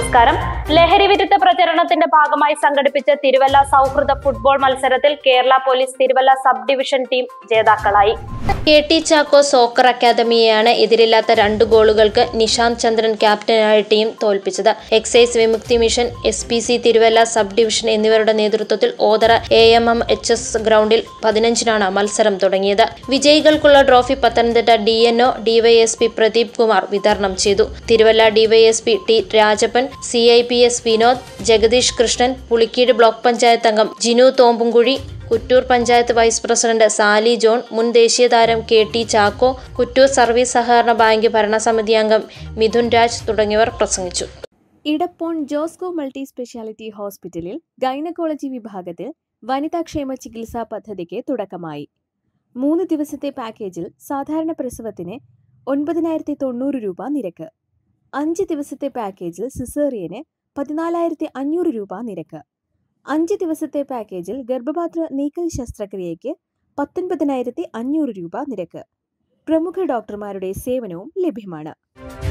നമസ്കാരം ലഹരി വിരുദ്ധ പ്രചരണത്തിന്റെ ഭാഗമായി സംഘടിപ്പിച്ച തിരുവല്ല സൗഹൃദ ഫുട്ബോൾ മത്സരത്തിൽ Kerala police Thiruvalla sub division team ജേതാക്കളായി കെ ടി ചാക്കോ സോക്കർ അക്കാദമിയെയാണ് എതിരില്ലാത്ത രണ്ട് ഗോളുകൾക്ക് നിഷാന്ത് ചന്ദ്രൻ ക്യാപ്റ്റനായ ടീം തോൽപ്പിച്ചത് excise Vimukthi mission S P C Thiruvalla sub division എന്നിവരുടെ നേതൃത്വത്തിൽ Othara A M M H S ഗ്രൗണ്ടിൽ പതിനഞ്ചിനാണ് മത്സരം തുടങ്ങിയത് വിജയികൾക്കുള്ള trophy Pathanamthitta D N O DYSP Pradeep Kumar വിതരണം ചെയ്തു Thiruvalla DYSP T Rajappan C I P S Vinod Jagadish Krishnan Pulikeezhu block panchayat അംഗം Jinu Thompumkuzhy Kuttoor panchayat vice president Sally John മുൻ ദേശീയ താരം K T Chacko Kuttoor service സഹകരണ ബാങ്ക് ഭരണസമിതി അംഗം മിഥുൻ രാജ് തുടങ്ങിയവർ പ്രസംഗിച്ചു ഇടപ്പോൺ ജോസ്കോ മൾട്ടി സ്പെഷ്യാലിറ്റി ഹോസ്പിറ്റലിൽ ഗൈനക്കോളജി വിഭാഗത്തിൽ വനിതാക്ഷേമ ചികിത്സാ പദ്ധതിക്ക് തുടക്കമായി മൂന്ന് ദിവസത്തെ പാക്കേജിൽ സാധാരണ പ്രസവത്തിന് ഒൻപതിനായിരത്തി തൊണ്ണൂറ് രൂപ നിരക്ക് അഞ്ച് ദിവസത്തെ പാക്കേജിൽ സിസേറിയന് പതിനാലായിരത്തി അഞ്ഞൂറ് രൂപ നിരക്ക് അഞ്ച് ദിവസത്തെ പാക്കേജിൽ ഗർഭപാത്ര നീക്കൽ ശസ്ത്രക്രിയയ്ക്ക് പത്തൊൻപതിനായിരത്തി അഞ്ഞൂറ് രൂപ നിരക്ക് പ്രമുഖ ഡോക്ടർമാരുടെ സേവനവും ലഭ്യമാണ്